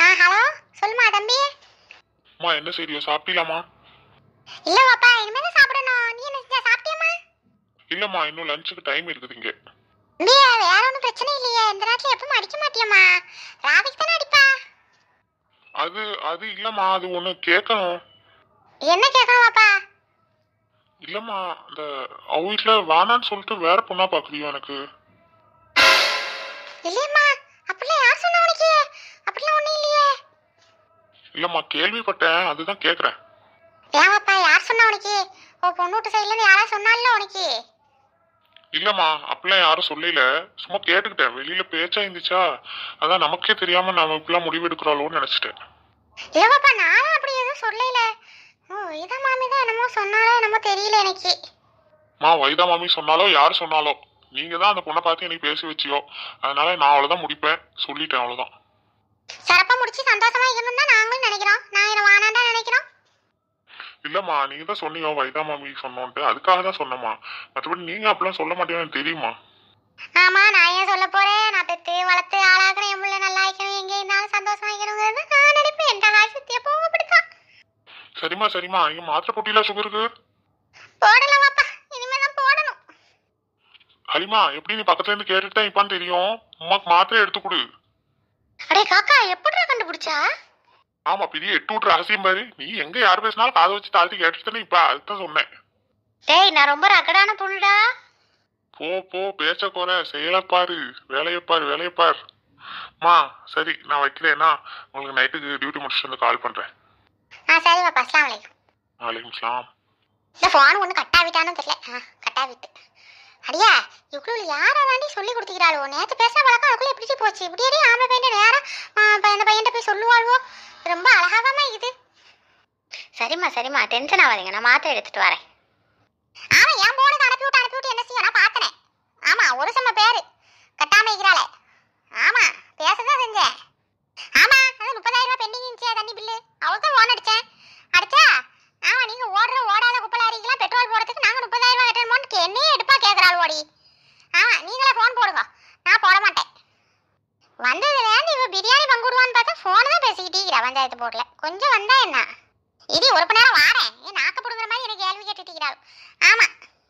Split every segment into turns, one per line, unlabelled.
Hello சொல்லுமா தம்பி
அம்மா என்ன செய்தியோ சாப்பிட்டீங்களாம்மா
இல்ல பாப்பா இனிமே தான் சாப்பிடணும் நீ என்ன செஞ்சா சாப்பிட்டியாமா
இல்லம்மா இன்னும் லஞ்சுக்கு டைம் இருக்குது இங்க
தம்பி வேற ஒன்றும் பிரச்சனை இல்லையே இந்த நேரத்துல எப்பவும் அடிக்க மாட்டியம்மா ராவிக்கு தானே அடிப்பா
அது அது இல்லம்மா அது ஒண்ணு கேட்கணும்
என்ன கேட்கணும் பாப்பா
இல்லம்மா அந்த அவ வீட்டுல வேணான்னு சொல்லிட்டு வேற பொண்ணா பாக்குறியோ எனக்கு
இல்லையம்மா அப்படிலாம் யார் சொன்னா உனக்கு அப்படிலாம் ஒண்ணும் இல்லையே
இல்லம்மா கேள்விப்பட்டேன் அதுதான் கேக்குறேன்
ஏன் பாப்பா யார் சொன்னா உனக்கு ஓ பொண்ணு வீட்டு சைடுல இருந்து யாரா சொன்னால உனக்கு
இல்லம்மா அப்படிலாம் யாரும் சொல்லல சும்மா கேட்டுக்கிட்டேன் வெளியில பேச்சா இருந்துச்சா அதான் நமக்கே தெரியாம நாம இப்படிலாம் முடிவு எடுக்கிறாளோன்னு நினைச்சிட்டேன்
இல்ல பாப்பா நானும் அப்படி எதுவும் சொல்லல ஓ இதான் மாமி தான் என்னமோ சொன்னாலோ என்னமோ தெரியல எனக்கு
மா வைதா மாமி சொன்னாலோ யார் சொன்னாலோ நீங்க தான் அந்த பொண்ணை பார்த்து எனக்கு பேசி வச்சியோ அதனால நான் அவ்வளவுதான் முடிப்பேன் சொல்லிட்டேன் அவ்வளவுதான்
சிறப்பா முடிச்சு சந்தோஷமா இருக்கணும் தான் நாங்களும் நினைக்கிறோம் நான் என்ன வானாண்டா நினைக்கிறோம்
இல்லம்மா நீங்க தான் சொன்னீங்க வைதா மாமி சொன்னோன்ட்டு அதுக்காக தான் சொன்னம்மா மற்றபடி நீங்க அப்படிலாம் சொல்ல மாட்டேன்னு எனக்கு தெரியுமா
ஆமா நான் ஏன் சொல்ல போறேன் நான் பெத்து வளர்த்து ஆளாக்குறேன் என் பிள்ளை நல்லா இருக்கணும் எங்க இருந்தாலும் சந்தோஷமா இருக்கணுங்கிறது நான் நினைப்பேன் என் ஆசத்தி எப்பவும் அப்படித்தான்
சரிம்மா சரிம்மா நீங்க மாத்திரை போட்டியில சுகருக்கு
போடலாம் பாப்பா இனிமே தான் போடணும்
ஹலிமா எப்படி நீ பக்கத்துல இருந்து கேட்டுட்டு தான் இப்பான்னு தெரியும் உமாக்கு மாத்திரை எடுத்து கொடு
அடே காக்கா எப்படிடா கண்டுபிடிச்சா
ஆமா பெரிய எட்டு விட்டு ரகசியம் பாரு நீ எங்க யார் பேசினாலும் காதை வச்சு தாழ்த்தி கேட்டுட்டு இப்ப அதுதான் சொன்னேன்
டேய் நான் ரொம்ப ரகடான பொண்ணுடா
போ போ பேச்ச குறை செயலை பாரு வேலையை பாரு வேலையை பாரு மா சரி நான் வைக்கிறேன்னா உங்களுக்கு நைட்டுக்கு டியூட்டி முடிச்சுட்டு வந்து கால் பண்றேன்
ஆ சரி பாப்பா அஸ்லாம் வலைக்கும்
வலைக்கும் சலாம்
இந்த ஃபோன் ஒன்று கட்டாவிட்டானு தெரியல ஆ கட்டாவிட்டு அடியா இவ்வளோ யாரை தாண்டி சொல்லி கொடுத்துக்கிறாளோ நேற்று பேசுகிற பழக்கம் அதுக்குள்ளே எப்படி போச்சு இப்படியே ஆம்பளை பையன் நேரம் இந்த பையன்கிட்ட போய் சொல்லுவாள்வோ ரொம்ப அழகாவாமா இது சரிம்மா சரிம்மா டென்ஷன் ஆகாதீங்க நான் மாத்திரை எடுத்துட்டு வரேன் ஆமா என் போனது அனுப்பி விட்டு அனுப்பி விட்டு என்ன செய்ய நான் பார்த்தனே ஆமா ஒரு செம்ம பேரு கட்டாம இருக்கிறாளே ஆமா பேசதான் செஞ்சேன் ஆமா அது முப்பதாயிரம் ரூபாய் பெண்டிங் இருந்துச்சு தண்ணி பில்லு அவளுக்கு தான் ஓன் அடிச்சேன் அடிச்சா ஆமா நீங்க ஓடுற ஓடாத குப்பை லாரிக்கெல்லாம் பெட்ரோல் போடுறதுக்கு நாங்க முப்பதாயிரம் ரூபாய் கட்டணுமோன்னு என்னையே எடுப்பா கேட்கறாள் ஓடி ஆமா நீங்களே ஃபோன் போடுங்க நான் போட மாட்டேன் வந்ததுலேருந்து இவ பிரியாணி பங்குடுவான்னு பார்த்தா ஃபோன் தான் பேசிக்கிட்டே இருக்கிறா பஞ்சாயத்து போர்டில் கொஞ்சம் வந்தா என்ன இது ஒரு மணி நேரம் வாரேன் ஏன் நாக்க பிடுங்குற மாதிரி எனக்கு கேள்வி கேட்டுட்டு இருக்கிறாள் ஆமா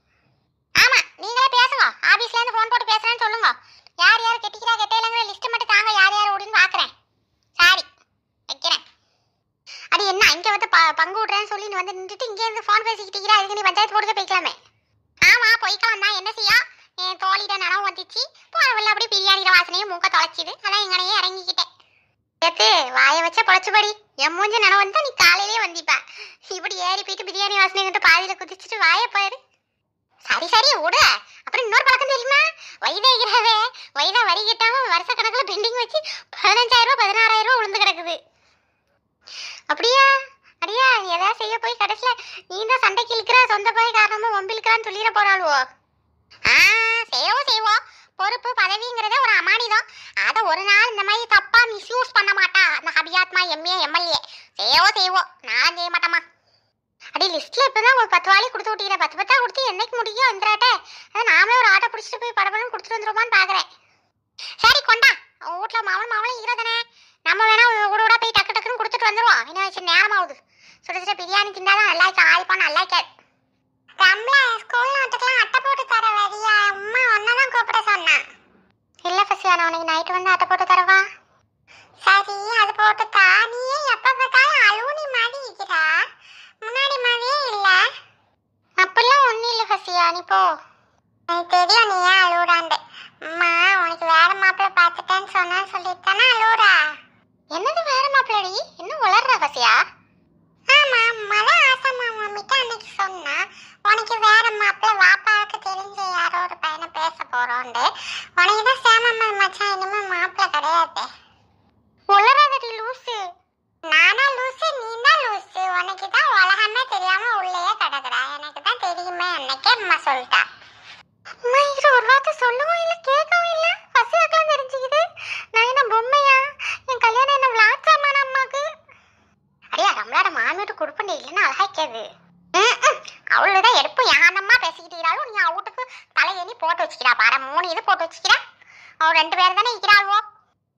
ஆமா நீங்களே பேசுங்க ஆபீஸ்ல இருந்து ஃபோன் போட்டு பேசுறேன்னு சொல்லுங்க யார் யார் கெட்டிக்கிறா கெட்டையிலங்கிற லிஸ்ட் மட்டும் தாங்க யார் யார் ஓடின்னு பார்க்குறேன் சாரி வைக்கிறேன் அது என்ன இங்க வந்து ப- பங்கு விடுறேன்னு சொல்லி நீ வந்து நின்றுட்டு இங்கே இருந்து ஃபோன் பேசிக்கிட்டு இருக்கிற அதுக்கு நீ பஞ்சாயத்து போடுக்க போய்க்கலாமே ஆமா போய்க்கலாம் தான் என்ன செய்யா என் தோழிட நனவு வந்துச்சு போனவள்ள அப்படியே பிரியாணியில வாசனையும் மூக்க தொலைச்சிது அதான் எங்கனையே இறங்கிக்கிட்டேன் ஏத்து வாயை வச்ச பொழைச்சுபடி என் மூஞ்ச நனவு வந்தா நீ காலையிலேயே வந்திப்ப இப்படி ஏறி போயிட்டு பிரியாணி வாசனை கிட்ட பாதியில குதிச்சுட்டு வாயை பாரு சரி சரி விடு அப்புறம் இன்னொரு பழக்கம் தெரியுமா வைதேகிறவே வைதா வரி கட்டாம வருஷ கணக்குல பெண்டிங் வச்சு பதினஞ்சாயிரம் ரூபாய் பதினாறாயிரம் ரூபாய் விழுந்து கிடக்குது அப்படியா அடியா ஏதாவது செய்ய போய் கடைசியில நீ தான் சண்டைக்கு இழுக்கிற சொந்த போய் காரணமா வம்பிழுக்கிறான்னு சொல்லிட போறாளுவோ ஆ செய்வோம் செய்வோம் பொறுப்பு பதவிங்கிறதே ஒரு அமானிதம் அதை ஒரு நாள் இந்த மாதிரி தப்பா மிஸ்யூஸ் பண்ண மாட்டா அந்த ஹபியாத்மா எம்ஏ எம்எல்ஏ செய்வோம் செய்வோம் நான் செய்ய மாட்டேமா அடி லிஸ்ட்ல இப்பதான் ஒரு பத்து வாளி கொடுத்து விட்டீங்க பத்து பத்தா கொடுத்து என்னைக்கு முடியும் வந்துடாட்டே அதை நாமளே ஒரு ஆட்டோ பிடிச்சிட்டு போய் படபடன்னு கொடுத்துட்டு வந்துருமான்னு பாக்குறேன் சரி கொண்டா அவன் வீட்டுல மாவளும் மாவளும் இருக்கிறதானே நம்ம வேணா கூட கூட போய் டக்கு டக்குன்னு கொடுத்துட்டு வந்துருவோம் என்ன வச்சு நேரம் ஆகுது சுட சுட பிரியாணி திண்டாதான் நல்லா இருக்கு ஆயிப்பா நல்லா இருக்காது ரம்லா ஸ்கூல் நோட்டுக்கெல்லாம் அட்டை போட்டு தர வரியா அம்மா ஒன்னதான் கூப்பிட சொன்னா இல்ல ஃபசியா நான் உனக்கு நைட்டு வந்து அட்டை போட்டு தரவா சரி அது போட்டு தா நீயே எப்ப பார்த்தாலும் அழுவுனி மாதிரி இருக்கிறா முன்னாடி மாதிரியே இல்ல அப்படிலாம் ஒண்ணும் இல்ல ஃபசியா நீ போ எனக்கு தெரியும் நீ ஏன் அழுவுறாண்டு அம்மா உனக்கு வேற மாப்பிள்ளை பார்த்துட்டேன்னு சொன்னா சொல்லித்தானே அழுவுறா என்னது வேற மாப்பிள்ளடி இன்னும் வளர்ற ஃபசியா ஆமா மழை ஆசை மாமிட்ட அன்னைக்கு சொன்னா உனக்கு வேற மாப்பிள்ள வாப்பாவுக்கு தெரிஞ்ச யாரோ ஒரு பையனை பேச போறோண்டு உனக்கு தான் சேமம்மா மச்சான் இனிமே மாப்பிள்ள கிடையாது உளறாதடி லூசு நானா லூசு நீ தான் லூசு உனக்கு தான் உலகமே தெரியாம உள்ளேயே கிடக்குறா எனக்கு தான் தெரியுமே அன்னைக்கே அம்மா சொல்லிட்டா அம்மா இது ஒரு வார்த்தை சொல்லவும் இல்லை கேட்கவும் இல்லை பசியாக்கெல்லாம் தெரிஞ்சுக்குது நான் என்ன பொம்மையா என் கல்யாணம் என்ன விளாச்சாமா அம்மாக்கு அடியா நம்மளோட மாமியோட குடுப்பண்டி இல்லைன்னா அழகாக்காது அவ்வளவுதான் எடுப்பு யானம்மா பேசிக்கிட்டீராலும் நீ அவுட்டுக்கு தலையணி போட்டு வச்சுக்கிறா பாரு மூணு இது போட்டு வச்சுக்கிறா அவன் ரெண்டு பேர் தானே இருக்கிறாள்வோ அடி பே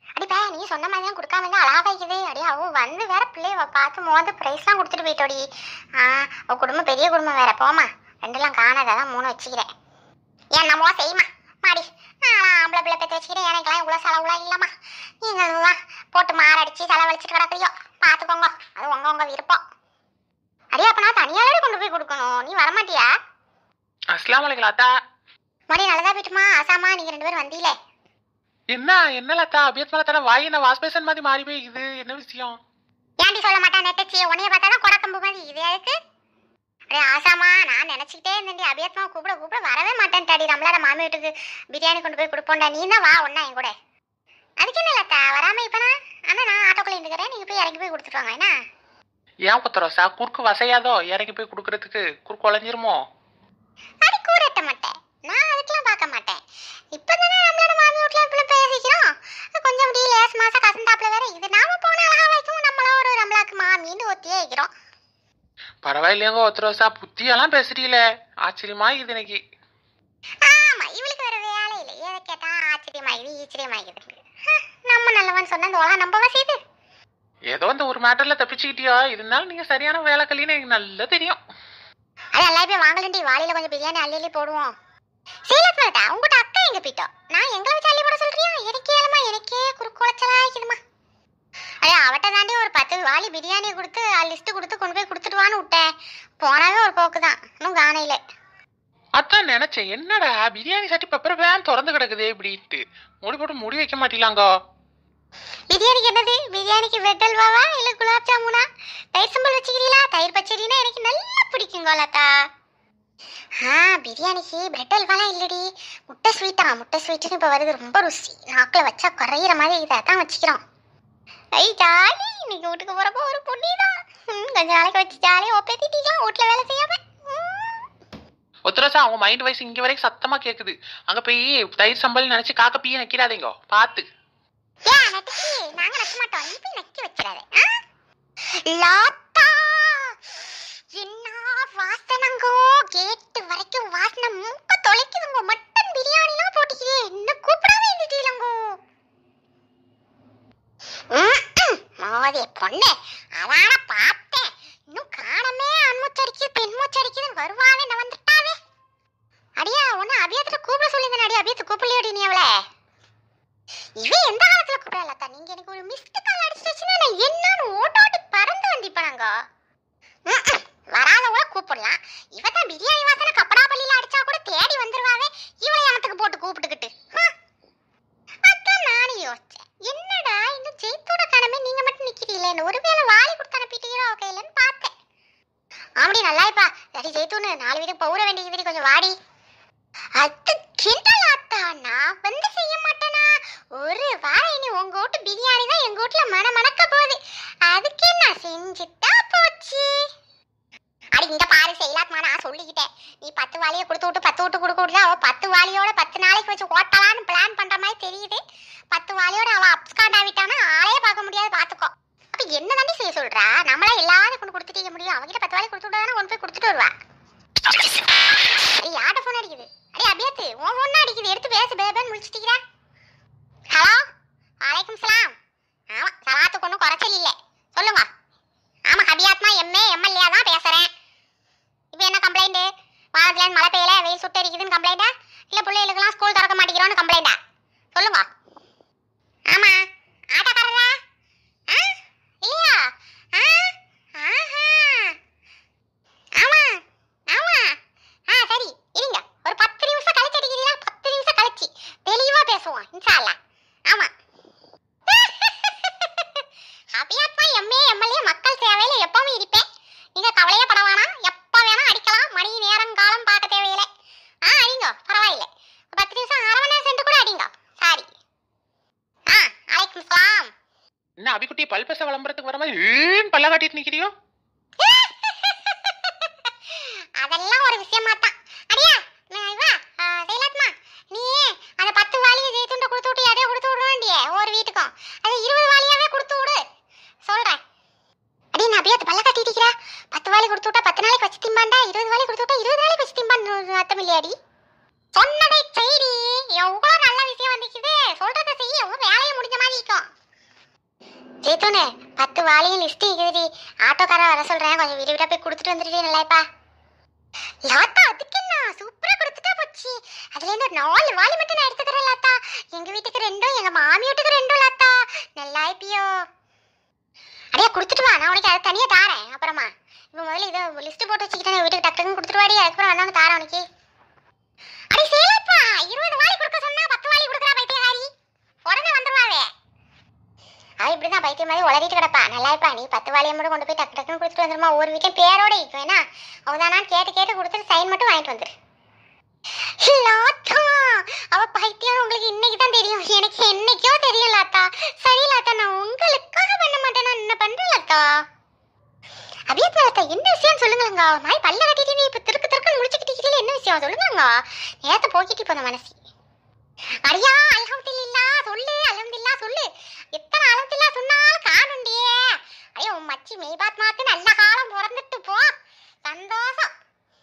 நீ சொன்ன மாதிரி தான் கொடுக்காம இருந்தா அழகா வைக்குது அடியே அவ வந்து வேற பிள்ளைய பார்த்து மோந்து ப்ரைஸ்லாம் கொடுத்துட்டு போயிட்டோடி ஆ அவ குடும்பம் பெரிய குடும்பம் வேற போமா ரெண்டுலாம் காணாத அதான் மூணு வச்சுக்கிறேன் ஏன் நம்மளா செய்யுமா மாடி நான் ஆம்பளை பிள்ளை பெற்று வச்சுக்கிறேன் எனக்கெல்லாம் இவ்வளோ செலவுலாம் இல்லைம்மா நீங்கள் தான் போட்டு மாரடிச்சு செலவழிச்சிட்டு கிடக்குறியோ பார்த்துக்கோங்க அது உங்க உங்க விருப்பம் அடியே அப்ப நான் தனியாலே கொண்டு போய் கொடுக்கணும் நீ வரமாட்டியா
அஸ்லாம் வலைக்கம் லதா
மணி நல்லதா போயிட்டுமா ஆசாமா நீங்க ரெண்டு பேரும் வந்தீங்களே
என்ன என்ன லதா அபியத் மேல தானே வாய் என்ன வாஷ் பேசன் மாதிரி மாறி போய் இது என்ன விஷயம்
ஏன்டி சொல்ல மாட்டா நெட்டச்சி உன்னைய பார்த்தா தான் கொடக்கம்பு மாதிரி இது எதுக்கு அடே ஆசாமா நான் நினைச்சுக்கிட்டே இருந்தேன்டி அபியத்மா கூப்பிட கூப்பிட வரவே மாட்டேன்டாடி நம்மளால மாமி வீட்டுக்கு பிரியாணி கொண்டு போய் கொடுப்போம்டா நீ தான் வா ஒண்ணா என் கூட அதுக்கு என்ன லத்தா வராம இப்ப நான் ஆனா நான் ஆட்டோக்குள்ள இருந்துக்கிறேன் நீங்க போய் இறங்கி போய் கொடுத்துட்டு வாங்க என்ன
ஏன் பத்திரோசா குறுக்கு வசையாதோ இறங்கி போய் கொடுக்கறதுக்கு குறுக்கு உழைஞ்சிருமோ
அது கூறட்ட மாட்டேன் நான் அதுக்கெல்லாம் பார்க்க மாட்டேன் இப்பதானே நம்மளோட மாமி வீட்டுல இப்படி பேசிக்கிறோம் கொஞ்சம் அப்படி லேஸ் மாசம் கசந்தாப்புல வேற இது நாம போன அழகா வைக்கும் நம்மள ஒரு நம்மளாக்கு மாமின்னு ஒத்தியே வைக்கிறோம்
பரவாயில்லையங்க ஒத்தரோசா புத்தியெல்லாம் பேசுறீங்களே ஆச்சரியமா இது இன்னைக்கு
ஆமா இவளுக்கு வேற வேலை இல்லை எதை கேட்டா ஆச்சரியமாயுது ஈச்சரியமாயுது நம்ம நல்லவன் சொன்ன இந்த உலகம் நம்பவா செய்து
ஏதோ இந்த ஒரு மேட்டர்ல தப்பிச்சுக்கிட்டியோ இருந்தாலும் நீங்க சரியான வேலைக்கல்லின்னு எனக்கு நல்லா தெரியும்
அது எல்லா போய் வாங்கலண்டி வாளியில கொஞ்சம் பிரியாணி அள்ளி அள்ளி போடுவோம் சீலத் மாட்டா உங்ககிட்ட அக்கா எங்க போயிட்டோம் நான் எங்களை வச்சு அள்ளி போட சொல்றியா எனக்கே ஏலமா எனக்கே குறுக்குளைச்சலா ஆயிக்குதுமா அடே அவட்ட தாண்டி ஒரு பத்து வாளி பிரியாணி கொடுத்து லிஸ்ட் கொடுத்து கொண்டு போய் கொடுத்துட்டு வான்னு விட்டேன் போனாவே ஒரு போக்கு தான் இன்னும் காணையில
அதான் நினைச்சேன் என்னடா பிரியாணி சட்டி பெப்பர் வேன் திறந்து கிடக்குதே இப்படின்ட்டு முடி போட்டு முடி வைக்க மாட்டீங்களாங்கோ
பிரியாணிக்கு என்னது பிரியாணிக்கு வெட் அல்வாவா இல்ல குலாப் ஜாமுனா தயிர் சம்பல் வச்சுக்கிறீங்களா தயிர் பச்சடினா எனக்கு நல்லா பிடிக்கும் கோலாத்தா ஆ பிரியாணிக்கு பிரெட் அல்வாலாம் இல்லடி முட்டை ஸ்வீட்டா முட்டை ஸ்வீட்டுன்னு இப்போ வருது ரொம்ப ருசி நாக்கில் வச்சா குறையிற மாதிரி இதை தான் வச்சுக்கிறோம் ஐ ஜாலி இன்னைக்கு வீட்டுக்கு போறப்போ ஒரு பொண்ணி தான் கொஞ்ச நாளைக்கு வச்சு ஜாலியாக ஒப்பேத்திட்டீங்களா வீட்டில் வேலை செய்யாம ம்.
ஒத்தரோசா அவங்க மைண்ட் வைஸ் இங்க வரைக்கும் சத்தமா கேக்குது அங்க போய் தயிர் சம்பல் நினைச்சு காக்க பீய நிக்கிறாதீங்க பாத்து
ஏன் நட்டுக்கு நாங்க நக்க மாட்டோம் நீ போய் நக்கி வச்சிடாத ஆ? லாத்தா என்ன வாசனங்கோ கேட்டு வரைக்கும் வாசனை மூக்க தொலைக்குதுங்க மட்டன் பிரியாணிலாம் போட்டுக்கிறே என்ன கூப்பிடாம இருந்துட்டீங்களங்கோ மோதி பொண்ணு அதான பார்த்தேன் இன்னும் காணமே அன்மூச்சடிக்குது பெண்மூச்சடிக்குது வருவாவே நான் வந்துட்டாவே அடியா உன்னை அபியத்துல கூப்பிட சொல்லியிருந்தேன் அடியா அபியத்து கூப்பிடலையோடி நீ அவளை இவன் எந்த காலத்துல கூப்பிடலத்தா நீங்க எனக்கு ஒரு மிஸ்டு கால் அடிச்சிட்டுச்சுன்னா நான் என்னன்னு ஓட்டோட்டு பறந்து வந்திப்பனாங்க வராதவங்கள கூப்பிடலாம் இவ தான் பிரியாணி வாசனை கப்படா பள்ளியில அடிச்சா கூட தேடி வந்துருவாவே இவளை எனத்துக்கு போட்டு கூப்பிட்டுக்கிட்டு ஹம். அதான் நானும் யோசிச்சேன் என்னடா இந்த ஜெயித்தோட கணமே நீங்க மட்டும் நிக்கிறீங்களேன்னு ஒருவேளை வாளி கொடுத்து அனுப்பிட்டீங்களோ கையிலன்னு பார்த்தேன் ஆமாடி நல்லா இப்பா சரி ஜெயித்தூன்னு நாலு வீட்டுக்கு பௌர வேண்டியது கொஞ்சம் வாடி அது கிண்டலாத்தா நான் வந்து செய்ய மாட்டேனா ஒரு வாரம் இனி உங்க வீட்டு பிரியாணி தான் எங்க வீட்ல மன மணக்க போகுது அதுக்கு நான் செஞ்சுட்டா போச்சு அடி இங்க பாரு செய்யலாத்மா நான் சொல்லிக்கிட்டேன் நீ பத்து வாளியை கொடுத்து விட்டு பத்து விட்டு கொடுக்க விட்டு அவ பத்து வாளியோட பத்து நாளைக்கு வச்சு ஓட்டலான்னு பிளான் பண்ற மாதிரி தெரியுது பத்து வாளியோட அவ அப்ஸ்காண்ட் ஆகிட்டானா ஆளே பார்க்க முடியாது பாத்துக்கோ அப்ப என்ன தாண்டி செய்ய சொல்றா நம்மளா எல்லாரும் கொண்டு கொடுத்துட்டு முடியும் அவங்கிட்ட பத்து வாளி கொடுத்து விட்டாதானே கொண்டு போய் கொடுத்துட்டு வருவா அடி யார்கிட்ட ஃபோன் அடிக்குது அடி அபியத்து உன் ஃபோன் அடிக்குது எடுத்து பேசு பேபேன்னு முடிச்சிட்டீங்களா ஹலோ வலைக்கும் சலாம் ஆமா சலாத்துக்கு ஒன்றும் குறைச்சல் இல்லை சொல்லுங்க ஆமா ஹபியாத்மா எம்ஏ எம்எல்ஏ தான் பேசுறேன் இப்போ என்ன கம்ப்ளைண்ட் வாரத்துல மழை பெய்யல வெயில் சுட்டு அடிக்குதுன்னு கம்ப்ளைண்டா இல்ல பிள்ளைகளுக்கெல்லாம் ஸ்கூல் திறக்க மாட்டேங்கிறோன்னு கம்ப்ளைண்டா சொல்லுங்க ஆமா ஆட்டோக்காரரா ஆ இல்லையா ஆ ஆஹா ஆமா ஆமா ஆ சரி இருங்க ஒரு பத்து நிமிஷம் கழிச்சு அடிக்கிறீங்களா பத்து நிமிஷம் கழிச்சு தெளிவா பேசுவோம் இன்ஷா அல்லாஹ் ஆமா அபியாத்மா எம்ஏ எம்எல்ஏ மக்கள் சேவையில எப்பவும் இருப்பேன் நீங்க கவலையே பட வேணாம் எப்ப வேணா அடிக்கலாம் மணி நேரம் காலம் பார்க்க தேவையில்லை ஆ அடிங்க பரவாயில்லை ஒரு பத்து நிமிஷம் அரை மணி நேரம் சென்று கூட அடிங்க சாரி ஆ அலைக்கும் சலாம்
என்ன அபிக்குட்டி பல்பச விளம்பரத்துக்கு வர மாதிரி ஏன் பல்ல காட்டிட்டு நிக்கிறியோ
அதெல்லாம் ஒரு விஷயமா தான் அடியா நான் இவா ஆ, செயலாத்மா நீ அந்த பத்து வாளியை ஜெயித்துண்ட கொடுத்து விட்டு எதையோ கொடுத்து விட வேண்டிய ஒரு வீட்டுக்கும் அது இருபது வாளியாவே கொடுத்து விடு சொல்றேன் அடி நான் அப்படியே பல்ல கட்டிட்டிக்கிறா பத்து வாளி கொடுத்து விட்டா பத்து நாளைக்கு வச்சு திம்பாண்டா இருபது வாளி கொடுத்து விட்டா இருபது நாளைக்கு வச்சு திம்பான்னு அர்த்தம் இல்லையாடி சொன்னதை செய்டி எவ்வளோ நல்ல விஷயம் வந்துச்சுது சொல்றதை செய்ய உன் வேலையை முடிஞ்ச மாதிரி இருக்கும் ஜெய்தூனு பத்து வாளியும் லிஸ்ட் இருக்குதுடி ஆட்டோக்காரன் வர சொல்றேன் கொஞ்சம் வீடு வீடா போய் கொடுத்துட்டு வந்துடுடி நல்லாப்பா லாத்தா அதுக்கு என்ன சூப்பரா கொடுத்துட்டா போச்சு அதுல இருந்து ஒரு நாலு வாளி மட்டும் நான் எடுத்துக்கிறேன் லாத்தா எங்க வீட்டுக்கு ரெண்டும் எங்க மாமி வீட்டுக்கு ரெண்டும் லாத்தா நல்லா இருப்பியோ அடியே கொடுத்துட்டு வா நான் உனக்கு அதை தனியா தாரேன் அப்புறமா இப்போ முதல்ல இதை லிஸ்ட் போட்டு வச்சுக்கிட்டேன் வீட்டுக்கு டக்குன்னு கொடுத்துட்டு வாடி அதுக்கப்புறம் வந்தவங்க தாரேன் உனக்கு அடி சேலப்பா இருபது வாளி கொடுக்க சொன்னா பத்து வாளி கொடுக்குறா பைத்தியக்காரி உடனே வந்துருவாவே அவ இப்படிதான் பைத்தியம் மாதிரி உளறிட்டு கிடப்பா நல்லா இருப்பா நீ பத்து வாளியை மட்டும் கொண்டு போய் டக்கு டக்குன்னு கொடுத்துட்டு வந்துருமா ஒரு வீட்டையும் பேரோட இருக்கும் வேணா அவதானான்னு கேட்டு கேட்டு கொடுத்துட்டு சைன் மட்டும் வாங்கிட்டு வந்துரு லாத்தா அவ பைத்தியம் உங்களுக்கு இன்னைக்கு தான் தெரியும் எனக்கு என்னைக்கோ தெரியும் லாத்தா சரி லாத்தா நான் உங்களுக்காக பண்ண மாட்டேன் நான் என்ன பண்றேன் லாத்தா அபியத் லாத்தா என்ன விஷயம் சொல்லுங்களேங்க மாய் பல்ல கட்டிட்டு நீ இப்ப திருக்கு திருக்கு முடிச்சுக்கிட்டீங்களே என்ன விஷயம் சொல்லுங்களேங்க நேத்த போக்கிட்டு போன மனசு அடியா அல்ஹம்துலில்லா சொல்லு அல்ஹம்துலில்லா சொல்லு எத்தனை அல்ஹம்துலில்லா சொன்னாலும் காணுண்டியே ஐயோ உன் மச்சி மெய்பாத் மாத்து நல்ல காலம் பிறந்துட்டு போ சந்தோஷம்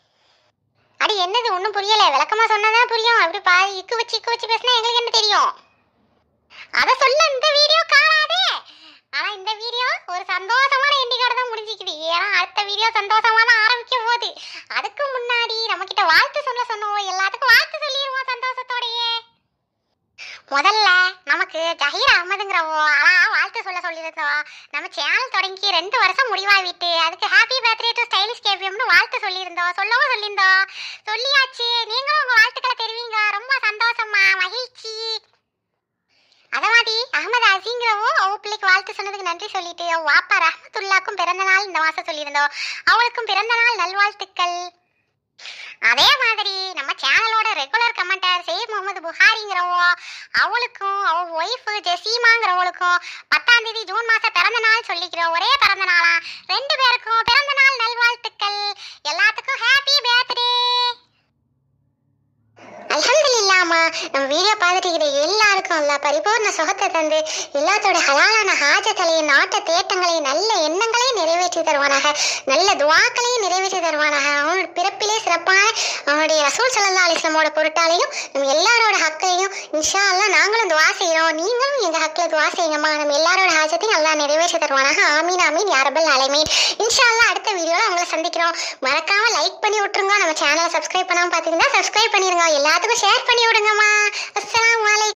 அடி என்னது ஒன்றும் புரியல விளக்கமா சொன்னதான் புரியும் அப்படி பாதி இக்கு வச்சு இக்கு வச்சு பேசினா எங்களுக்கு என்ன தெரியும் அத சொல்ல இந்த வீடியோ காணாதே ஆனா இந்த வீடியோ ஒரு சந்தோஷமான எண்ணிக்கோட தான் முடிஞ்சிக்குது ஏன்னா அடுத்த வீடியோ சந்தோஷமா தான் ஆரம்பிக்க போகுது அதுக்கு முன்னாடி நம்ம கிட்ட வாழ்த்து சொல்ல சொன்னோம் எல்லாத்துக்கும் வாழ்த்து சொல்லிடுவோம் சந்தோஷத்தோடயே முதல்ல நமக்கு ஜஹீர் அகமதுங்கிறவோ அழா வாழ்த்து சொல்ல சொல்லியிருந்தோம் நம்ம சேனல் தொடங்கி ரெண்டு வருஷம் முடிவாகிட்டு அதுக்கு ஹாப்பி பர்த்டே டு ஸ்டைலிஷ் கேபிஎம்னு வாழ்த்து சொல்லியிருந்தோம் சொல்லவும் சொல்லியிருந்தோம் சொல்லியாச்சு நீங்களும் உங்க வாழ்த்துக்களை தெரிவிங்க ரொம்ப சந்தோஷமா மகிழ்ச்சி அத மாதிரி அகமது அசிங்கிறவோ அவ பிள்ளைக்கு வாழ்த்து சொன்னதுக்கு நன்றி சொல்லிட்டு அவ வாப்பா ரஹமத்துல்லாக்கும் பிறந்த நாள் இந்த மாசம் சொல்லியிருந்தோம் அவளுக்கும் பிறந்த நாள் நல்வாழ்த்துக்கள் அதே மாதிரி நம்ம சேனலோட ரெகுலர் கமெண்டர் சையத் முகமது புகாரிங்கிறவோ அவளுக்கும் அவ ஒய்ஃபு ஜெசீமாங்கிறவளுக்கும் பத்தாம் தேதி ஜூன் மாசம் பிறந்த நாள் சொல்லிக்கிறோம் ஒரே பிறந்த நாளா ரெண்டு பேருக்கும் பிறந்த நாள் நல்வாழ்த்துக்கள் எல்லாத்துக்கும் ஹாப்பி பர்த்டே அல்ஹம்துலில்லாமா நம்ம வீடியோ பார்த்துட்டு இருக்கிற எல்லாருக்கும் அல்லா பரிபூர்ண சுகத்தை தந்து எல்லாத்தோட ஹலாலான ஹாஜத்தலையும் நாட்ட தேட்டங்களையும் நல்ல எண்ணங்களையும் நிறைவேற்றி தருவானாக நல்ல துவாக்களையும் நிறைவேற்றி தருவானாக அவனோட பிறப்பிலே சிறப்பான அவனுடைய ரசூல் சல்லா அலிஸ்லமோட பொருட்டாலையும் நம்ம எல்லாரோட ஹக்கையும் இன்ஷா அல்லாஹ் நாங்களும் துவா செய்கிறோம் நீங்களும் எங்கள் ஹக்கில் துவா செய்யுங்கம்மா நம்ம எல்லாரோட ஹாஜத்தையும் அல்லாஹ் நிறைவேற்றி தருவானாக ஆமீன் ஆமீன் யாரபல் அலைமீன் இன்ஷா அல்லாஹ் அடுத்த வீடியோவில் உங்களை சந்திக்கிறோம் மறக்காம லைக் பண்ணி விட்டுருங்க நம்ம சேனலை சப்ஸ்கிரைப் பண்ணாமல் பார்த்தீங்கன்னா சப்ஸ்கிரைப் பண்ணிருங்க எல்லாத்துக்கும் ஷேர் பண்ணி விடுங்கம்மா அஸ்ஸலாமு அலைக்கும்